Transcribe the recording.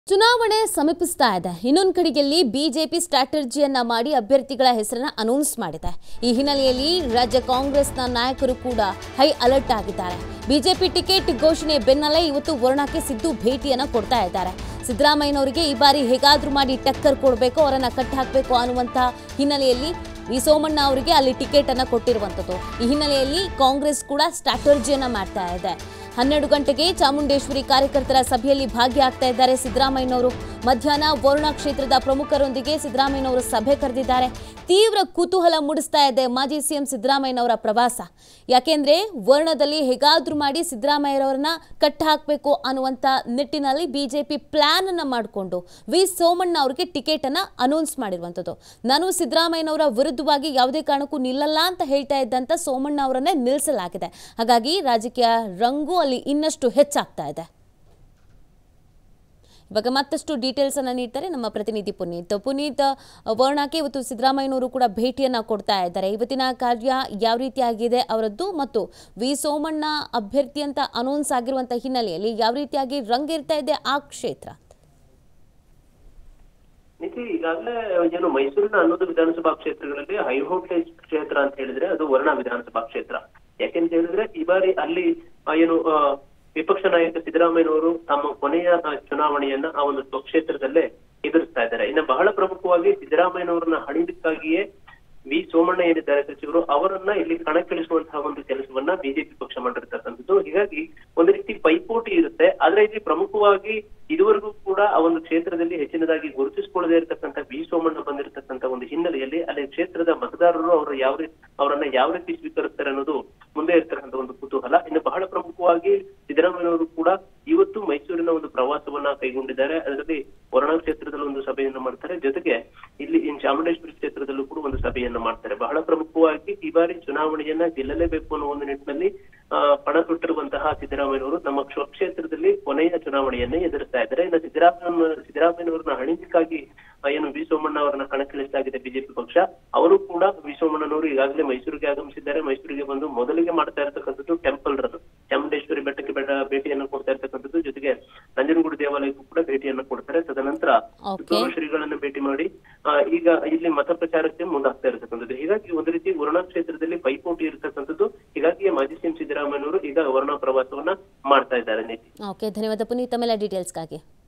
ಚುನಾವಣೆ ಸಮೀಪಿಸ್ತಾ ಇದೆ ಇನ್ನೊಂದು ಕಡೆಯಲ್ಲಿ ಬಿಜೆಪಿ ಸ್ಟ್ರಾಟಜಿಯನ್ನ ಮಾಡಿ ಅಭ್ಯರ್ಥಿಗಳ ಹೆಸರನ್ನ ಅನೌನ್ಸ್ ಮಾಡಿದೆ ಈ ಹಿನ್ನೆಲೆಯಲ್ಲಿ ರಾಜ್ಯ ಕಾಂಗ್ರೆಸ್ನ ನಾಯಕರು ಕೂಡ ಹೈ ಅಲರ್ಟ್ ಆಗಿದ್ದಾರೆ ಬಿಜೆಪಿ ಟಿಕೆಟ್ ಘೋಷಣೆ ಬೆನ್ನಲ್ಲೇ ಇವತ್ತು ವರುಣಕ್ಕೆ ಸಿದ್ದು ಭೇಟಿಯನ್ನ ಕೊಡ್ತಾ ಇದ್ದಾರೆ ಸಿದ್ದರಾಮಯ್ಯನವರಿಗೆ ಈ ಬಾರಿ ಹೇಗಾದ್ರೂ ಮಾಡಿ ಟಕ್ಕರ್ ಕೊಡಬೇಕು ಅವರನ್ನ ಕಟ್ಟಿ ಹಾಕಬೇಕು ಅನ್ನುವಂಥ ಹಿನ್ನೆಲೆಯಲ್ಲಿ ವಿ ಸೋಮಣ್ಣ ಅವರಿಗೆ ಅಲ್ಲಿ ಟಿಕೆಟ್ ಅನ್ನ ಕೊಟ್ಟಿರುವಂಥದ್ದು ಈ ಹಿನ್ನೆಲೆಯಲ್ಲಿ ಕಾಂಗ್ರೆಸ್ ಕೂಡ ಸ್ಟ್ರಾಟಜಿಯನ್ನ ಮಾಡ್ತಾ ಇದೆ ಹನ್ನೆರಡು ಗಂಟೆಗೆ ಚಾಮುಂಡೇಶ್ವರಿ ಕಾರ್ಯಕರ್ತರ ಸಭೆಯಲ್ಲಿ ಭಾಗಿಯಾಗ್ತಾ ಇದ್ದಾರೆ ಸಿದ್ದರಾಮಯ್ಯನವರು ಮಧ್ಯಾಹ್ನ ವರುಣ ಕ್ಷೇತ್ರದ ಪ್ರಮುಖರೊಂದಿಗೆ ಸಿದ್ದರಾಮಯ್ಯನವರು ಸಭೆ ಕರೆದಿದ್ದಾರೆ ತೀವ್ರ ಕುತೂಹಲ ಮೂಡಿಸ್ತಾ ಇದೆ ಮಾಜಿ ಸಿಎಂ ಸಿದ್ದರಾಮಯ್ಯನವರ ಪ್ರವಾಸ ಯಾಕೆಂದ್ರೆ ವರ್ಣದಲ್ಲಿ ಹೇಗಾದ್ರೂ ಮಾಡಿ ಸಿದ್ದರಾಮಯ್ಯರವರನ್ನ ಕಟ್ಟ ಹಾಕಬೇಕು ಅನ್ನುವಂಥ ನಿಟ್ಟಿನಲ್ಲಿ ಬಿಜೆಪಿ ಪ್ಲಾನ್ ಅನ್ನ ಮಾಡಿಕೊಂಡು ವಿ ಸೋಮಣ್ಣ ಅವರಿಗೆ ಟಿಕೆಟ್ ಅನ್ನ ಅನೌನ್ಸ್ ಮಾಡಿರುವಂಥದ್ದು ನಾನು ಸಿದ್ದರಾಮಯ್ಯನವರ ವಿರುದ್ಧವಾಗಿ ಯಾವುದೇ ಕಾರಣಕ್ಕೂ ನಿಲ್ಲಲ್ಲ ಅಂತ ಹೇಳ್ತಾ ಇದ್ದಂತ ಸೋಮಣ್ಣ ಅವರನ್ನೇ ನಿಲ್ಲಿಸಲಾಗಿದೆ ಹಾಗಾಗಿ ರಾಜಕೀಯ ರಂಗು ಅಲ್ಲಿ ಇನ್ನಷ್ಟು ಹೆಚ್ಚಾಗ್ತಾ ಇದೆ ಇವಾಗ ಮತ್ತಷ್ಟು ಡೀಟೇಲ್ಸ್ ಅನ್ನ ನೀಡ್ತಾರೆ ನಮ್ಮ ಪ್ರತಿನಿಧಿ ಪುನೀತ್ ಪುನೀತ್ ವರ್ಣಕ್ಕೆ ಇವತ್ತು ಸಿದ್ದರಾಮಯ್ಯನವರು ಕೂಡ ಭೇಟಿಯನ್ನ ಕೊಡ್ತಾ ಇದ್ದಾರೆ ಇವತ್ತಿನ ಕಾರ್ಯ ಯಾವ ರೀತಿಯಾಗಿದೆ ಅವರದ್ದು ಮತ್ತು ವಿ ಸೋಮಣ್ಣ ಅಭ್ಯರ್ಥಿ ಅಂತ ಅನೌನ್ಸ್ ಆಗಿರುವಂತ ಹಿನ್ನೆಲೆಯಲ್ಲಿ ಯಾವ ರೀತಿಯಾಗಿ ರಂಗೇರ್ತಾ ಇದೆ ಆ ಕ್ಷೇತ್ರ ನಿತಿ ಈಗಾಗಲೇ ಏನು ಮೈಸೂರಿನ ಹನ್ನೊಂದು ವಿಧಾನಸಭಾ ಕ್ಷೇತ್ರಗಳಲ್ಲಿ ಹೈ ವೋಲ್ಟೇಜ್ ಕ್ಷೇತ್ರ ಅಂತ ಹೇಳಿದ್ರೆ ಅದು ವರ್ಣ ವಿಧಾನಸಭಾ ಕ್ಷೇತ್ರ ಯಾಕೆಂತ ಹೇಳಿದ್ರೆ ಈ ಬಾರಿ ಅಲ್ಲಿ ಆ, ಏನು ಆ, ವಿಪಕ್ಷ ನಾಯಕ ಸಿದ್ದರಾಮಯ್ಯನವರು ತಮ್ಮ ಕೊನೆಯ ಆ, ಚುನಾವಣೆಯನ್ನ ಆ ಒಂದು ಸ್ವಕ್ಷೇತ್ರದಲ್ಲೇ ಎದುರಿಸ್ತಾ ಇದ್ದಾರೆ ಇನ್ನು ಬಹಳ ಪ್ರಮುಖವಾಗಿ ಸಿದ್ದರಾಮಯ್ಯನವರನ್ನ ಹಣಿದಕ್ಕಾಗಿಯೇ ವಿ ಸೋಮಣ್ಣ ಏನಿದ್ದಾರೆ ಸಚಿವರು ಅವರನ್ನ ಇಲ್ಲಿ ಕಣಕ್ಕಿಳಿಸುವಂತಹ ಒಂದು ಕೆಲಸವನ್ನ ಬಿಜೆಪಿ ಪಕ್ಷ ಮಾಡಿರ್ತಕ್ಕಂಥದ್ದು ಹೀಗಾಗಿ ಒಂದು ರೀತಿ ಪೈಪೋಟಿ ಇರುತ್ತೆ ಆದ್ರೆ ಇಲ್ಲಿ ಪ್ರಮುಖವಾಗಿ ಇದುವರೆಗೂ ಕೂಡ ಆ ಒಂದು ಕ್ಷೇತ್ರದಲ್ಲಿ ಹೆಚ್ಚಿನದಾಗಿ ಗುರುತಿಸಿಕೊಳ್ಳದೇ ಇರತಕ್ಕಂಥ ವಿ ಸೋಮಣ್ಣ ಬಂದಿರತಕ್ಕಂಥ ಒಂದು ಹಿನ್ನೆಲೆಯಲ್ಲಿ ಅಲ್ಲಿ ಕ್ಷೇತ್ರದ ಮತದಾರರು ಅವರು ಯಾವ ರೀತಿ ಅವರನ್ನ ಯಾವ ರೀತಿ ಸ್ವೀಕರಿಸ್ತಾರೆ ಅನ್ನೋದು ಮುಂದೆ ಇರ್ತಕ್ಕಂಥ ಒಂದು ಕುತೂಹಲ ಇನ್ನು ಬಹಳ ಪ್ರಮುಖವಾಗಿ ಸಿದ್ದರಾಮಯ್ಯನವರು ಕೂಡ ಇವತ್ತು ಮೈಸೂರಿನ ಒಂದು ಪ್ರವಾಸವನ್ನ ಕೈಗೊಂಡಿದ್ದಾರೆ ಅದರಲ್ಲಿ ವರುಣ ಕ್ಷೇತ್ರದಲ್ಲಿ ಒಂದು ಸಭೆಯನ್ನ ಮಾಡ್ತಾರೆ ಜೊತೆಗೆ ಇಲ್ಲಿ ಇನ್ ಚಾಮುಂಡೇಶ್ವರಿ ಕ್ಷೇತ್ರದಲ್ಲೂ ಕೂಡ ಒಂದು ಸಭೆಯನ್ನ ಮಾಡ್ತಾರೆ ಬಹಳ ಪ್ರಮುಖವಾಗಿ ಈ ಬಾರಿ ಚುನಾವಣೆಯನ್ನ ಗೆಲ್ಲಲೇಬೇಕು ಅನ್ನೋ ಒಂದು ನಿಟ್ಟಿನಲ್ಲಿ ಆ, ಪಣ ತೊಟ್ಟಿರುವಂತಹ ಸಿದ್ದರಾಮಯ್ಯನವರು ತಮ್ಮ ಸ್ವಕ್ಷೇತ್ರದಲ್ಲಿ ಕೊನೆಯ ಚುನಾವಣೆಯನ್ನೇ ಎದುರಿಸ್ತಾ ಇದ್ದಾರೆ ಇನ್ನು ಸಿದ್ದರಾಮಯ್ಯ ಸಿದ್ದರಾಮಯ್ಯನವರನ್ನ ಹಣಿದಕ್ಕಾಗಿ ಆ, ಏನು ವಿ ಸೋಮಣ್ಣ ಅವರನ್ನ ಕಣಕ್ಕಿಳಿಸಲಾಗಿದೆ ಬಿಜೆಪಿ ಪಕ್ಷ ಅವರು ಕೂಡ ವಿ ಸೋಮಣ್ಣನವರು ಈಗಾಗಲೇ ಮೈಸೂರಿಗೆ ಆಗಮಿಸಿದ್ದಾರೆ ಮೈಸೂರಿಗೆ ಬಂದು ಮೊದಲಿಗೆ ಮಾಡ್ತಾ ಇರತಕ್ಕಂಥದ್ದು ಟೆಂಪಲ್ ರನ್ ಚಾಮುಂಡೇಶ್ವರಿ ಬೆಟ್ಟಕ್ಕೆ ಬೆಟ್ಟ ಭೇಟಿಯನ್ನು ಕೊಡ್ತಾ ಇರ್ತಕ್ಕಂಥದ್ದು ಜೊತೆಗೆ ನಂಜನಗೂಡು ದೇವಾಲಯಕ್ಕೂ ಕೂಡ ಭೇಟಿಯನ್ನು ಕೊಡ್ತಾರೆ ತದನಂತರ Okay. ಸುತ್ತೂರು ಶ್ರೀಗಳನ್ನ ಭೇಟಿ ಮಾಡಿ ಆ, ಈಗ ಇಲ್ಲಿ ಮತ ಪ್ರಚಾರಕ್ಕೆ ಮುಂದಾಗ್ತಾ ಇರತಕ್ಕಂಥದ್ದು ಹೀಗಾಗಿ ಒಂದು ರೀತಿ ವರುಣ ಕ್ಷೇತ್ರದಲ್ಲಿ ಪೈಪೋಟಿ ಇರತಕ್ಕಂಥದ್ದು ಹೀಗಾಗಿ ಮಾಜಿ ಸಿಎಂ ಸಿದ್ದರಾಮಯ್ಯನವರು ಈಗ ವರುಣ ಪ್ರವಾಸವನ್ನ ಮಾಡ್ತಾ ಇದ್ದಾರೆ ನೀತಿ ಓಕೆ ಧನ್ಯವಾದ ಪುನೀತ್ ತಮ್ಮೆಲ್ಲ ಡೀಟೇಲ್ಸ್ಗಾಗಿ